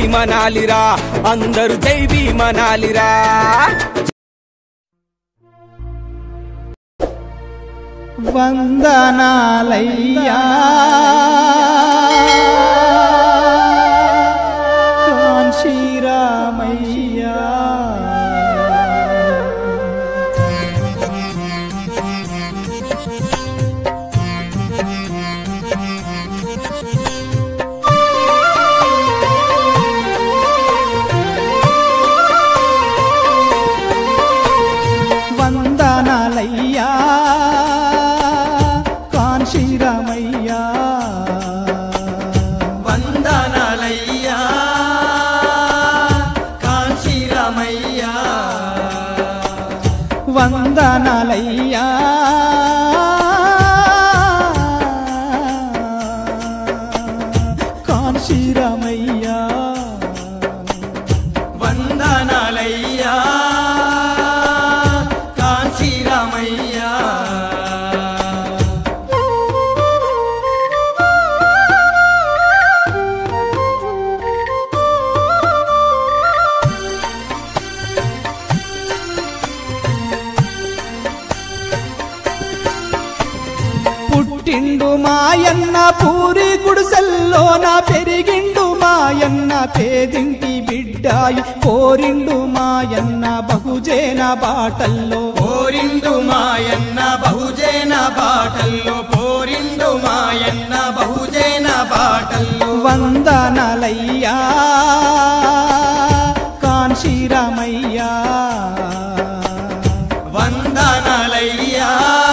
భీమనాలిరా అందరూ జై భీమనాలిరా వందనాలయ్యా కాంశీరామయ్యా వందనాలయ్యా కాంశీరామయ్యా వందనాలయ్యా కాంశీరామయ్యా వందనాలయ్యా కాంశీరామయ్యా వందనాలయ్యా కాంశీరామయ్యా పుట్టిండు మాయన్న పూరి గుడిసెల్లోన పెరిగిండు మాయన్న పేదింటి బిడ్డాయి కోరిండు మాయన్న బహుజన బాటల్లో పోరిండు మాయన్న బహుజన బాటల్లో పోరిండు మాయన్న బహుజన బాటల్లో వందనలయ్యా కాంశీరామయ్యా వందనాలయ్యా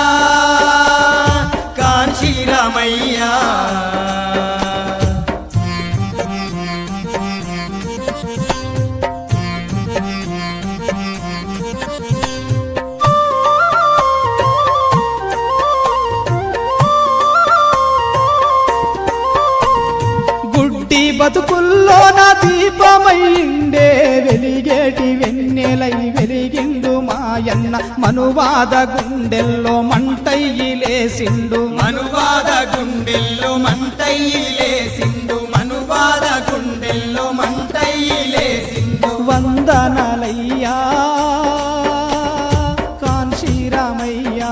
కాంశీరామయ్యా గుడ్డి బతుకుల్లోన దీపమైండే వెలిగేటి వెన్నెలై వెలిగిండు మాయన్న మనువాద గుండెల్లో మంటయ్యి లేసిండు మనువాద గుండెల్లో మంటయ్యి లేసిండు మనువాద గుండెల్లో మంటయ్యి లేసిండు వందనలయ్యా కాంశీరామయ్యా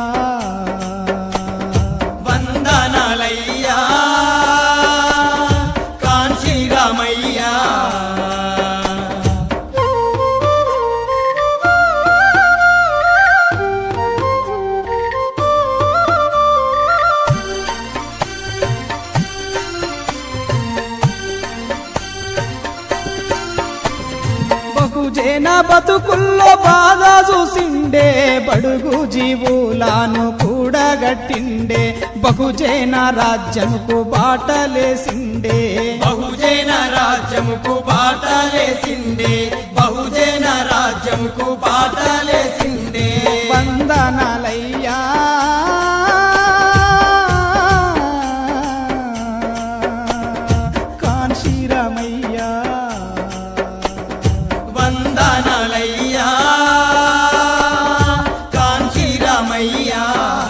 వందనాలయ్యా కాంశీరామయ్యా బహుజన బతుకుల్లో బాధ చూసిండే బడుగు జీవులాను కూడగట్టిండే బహుజన రాజ్యముకు బాటలేసిండే బహుజన రాజ్యముకు బాటలేసిండే బహుజన రాజ్యముకు బాటలేసిండే వందనాలయ్యా కాంశీరామయ్యా వందనాలయ్యా కాంచీరామయ్యా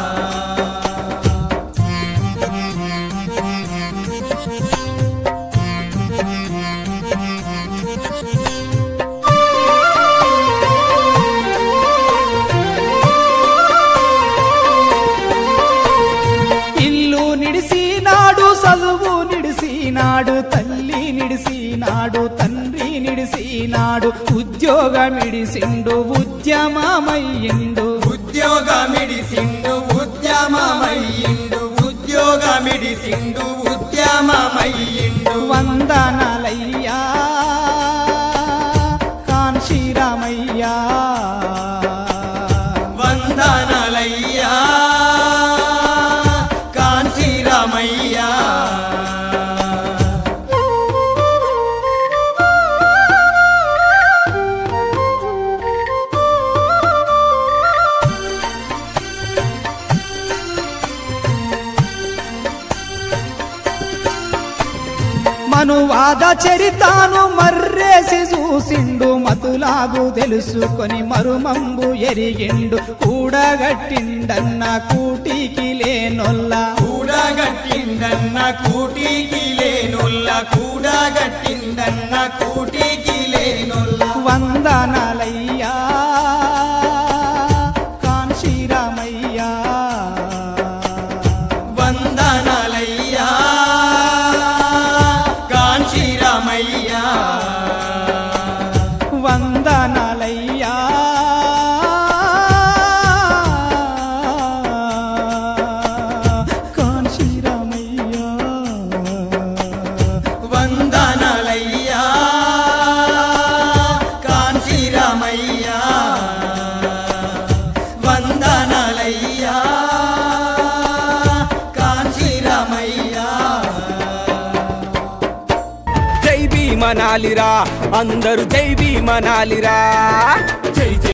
ఇల్లు నిడిసినాడు చదువు నిడిసినాడు తల్లి నిడిసినాడు తండ్రి నిడిసినాడు ఉద్యోగమిడిసిండు ఉద్యమమయ్యిండు ఉద్యోగమిడిసిండు ఉద్యమమయ్యిండు ఉద్యోగమిడిసిండు ఉద్యమమయ్యిండు వందనాలయ్యా కాంశీరామయ్యా వందనాలయ్యా కాంచీరామయ్యా మనువాద చరితాను మర్రేసి చూసిండు మతులాగు తెలుసుకొని మరుమంబు ఎరిగిండు కూడగట్టిండన్న కూటికి లేనొల్ల కూడగట్టిండన్న కూటికి లేనుల్ల కూడగట్టిండన్న కూటికి లేనొల్ల వందనాలయ్యా కాన్శీరామయ్యా వందనాలయ్యా కాంచీరామయ్యా వందనాలయ్యా కాన్శీరామయ్యా వందనాలయ్యా కాంచీరామయ్యా వందనాలయ్యా కాంచీరామయ్యా జై భీమనాలిరా అందరూ జై భీమనాలిరా జై జై